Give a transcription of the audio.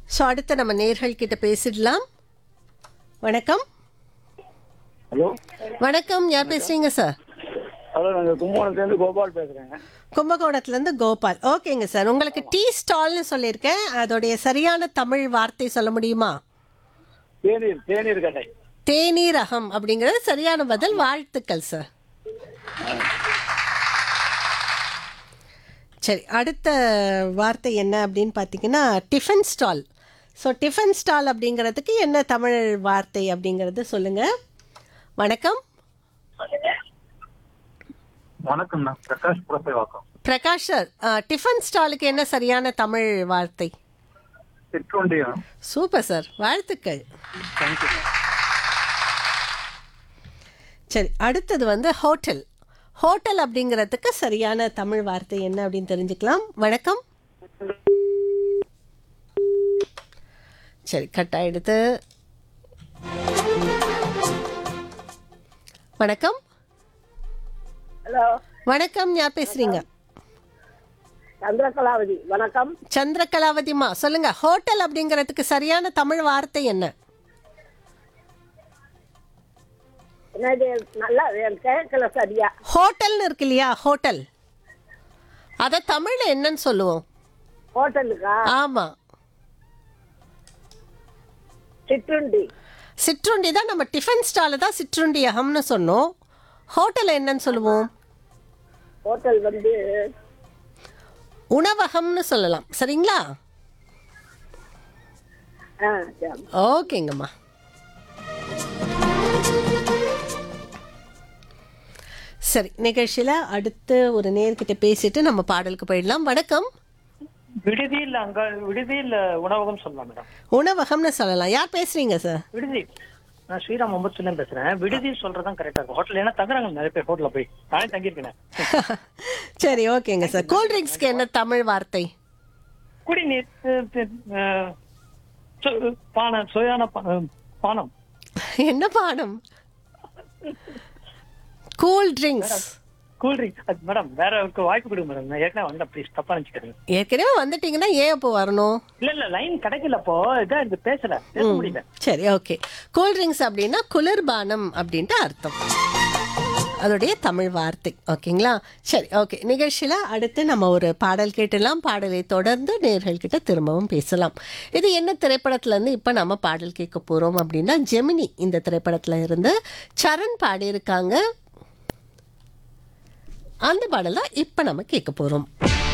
so அடுத்து நம்ம நேர்கள் கிட்ட பேசிடலாம் வணக்கம் ஹலோ வணக்கம் யார் பேசுறீங்க சார் ஹலோ நாங்கள் கும்பகோணத்துலேருந்து கோபால் பேசுகிறேங்க கும்பகோணத்துலேருந்து கோபால் ஓகேங்க சார் உங்களுக்கு டீ ஸ்டால்னு சொல்லியிருக்கேன் அதோடைய சரியான தமிழ் வார்த்தை சொல்ல முடியுமா தேநீர் தேநீர் கடை தேநீர் அகம் அப்படிங்கிறது சரியான பதில் வாழ்த்துக்கள் சார் சரி அடுத்த வார்த்தை என்ன அப்படின்னு பார்த்தீங்கன்னா tiffin stall so tiffin stall அப்படிங்கிறதுக்கு என்ன தமிழ் வார்த்தை அப்படிங்கிறது சொல்லுங்க வணக்கம் வணக்கம் நான் பிரகாஷ் புரசைவாக்கம் பிரகாஷ் சார் டிஃபன் ஸ்டாலுக்கு என்ன சரியான தமிழ் வார்த்தை சிற்றுண்டியம் சூப்பர் சார் வாழ்த்துக்கள் தேங்க்யூ சரி அடுத்தது வந்து ஹோட்டல் ஹோட்டல் அப்படிங்கிறதுக்கு சரியான தமிழ் வார்த்தை என்ன அப்படின்னு தெரிஞ்சுக்கலாம் வணக்கம் சரி கட் ஆயிடுது வணக்கம் ஹலோ வணக்கம் யார் பேசுறீங்க சந்திரகலாவதி வணக்கம் சந்திரகலாவதிமா சொல்லுங்க ஹோட்டல் அப்படிங்கிறதுக்கு சரியான தமிழ் வார்த்தை என்ன என்னது நல்லா எனக்கு கேட்கல சரியா ஹோட்டல்னு இருக்கு இல்லையா ஹோட்டல் அதை தமிழ்ல என்னன்னு சொல்லுவோம் ஹோட்டலுக்கா ஆமா சிற்றுண்டி சிற்றுண்டி தான் நம்ம டிஃபன் ஸ்டாலில் தான் சிற்றுண்டி அகம்னு சொன்னோம் ஹோட்டல் என்னன்னு சொல்லுவோம் ஹோட்டல் வந்து உணவகம்னு சொல்லலாம் சரிங்களா ஆ சரி ஓகேங்கம்மா சரி நிகழ்ச்சியில் அடுத்து ஒரு நேர்கிட்ட பேசிட்டு நம்ம பாடலுக்கு போயிடலாம் வணக்கம் விடுதியில் அங்க விடுதியில் உணவகம் சொல்லலாம் மேடம் உணவகம்னு சொல்லலாம் யார் பேசுறீங்க சார் விடுதி நான் ஸ்ரீராம் மும்பத்துல பேசுறேன் விடுதி சொல்றதுதான் கரெக்டா இருக்கும் ஹோட்டல் ஏன்னா தங்குறாங்க நிறைய பேர் ஹோட்டல்ல போய் நானே தங்கியிருக்கேன் சரி ஓகேங்க சார் கூல் ட்ரிங்க்ஸ்க்கு என்ன தமிழ் வார்த்தை குடிநீர் அஹ், அஹ், சு- பானம் சுயான பா- அஹ், பானம் என்ன பானம் கூல் ட்ரிங்க்ஸ் கூல்ட்ரிங்க் மேடம் வேற ஒரு வாய்ப்பு கொடுங்க மேடம் நான் ஏற்கனவே வந்தேன் ப்ளீஸ் தப்பா நினைச்சுக்கிறேன் ஏற்கனவே வந்துட்டீங்கன்னா ஏன் இப்போ வரணும் இல்ல இல்ல லைன் கிடைக்கல அப்போ இதான் இது பேசல பேச முடியல சரி ஓகே கூல் ட்ரிங்க்ஸ் அப்படின்னா குளிர்பானம் அப்படின்ட்டு அர்த்தம் அதோடைய தமிழ் வார்த்தை ஓகேங்களா சரி ஓகே நிகழ்ச்சியில் அடுத்து நம்ம ஒரு பாடல் கேட்டலாம் பாடலை தொடர்ந்து நேர்கள்கிட்ட திரும்பவும் பேசலாம் இது என்ன திரைப்படத்துலேருந்து இப்போ நம்ம பாடல் கேட்க போகிறோம் அப்படின்னா ஜெமினி இந்த திரைப்படத்தில் இருந்து சரண் பாடியிருக்காங்க அந்த பாடலை இப்போ நம்ம கேட்க போகிறோம்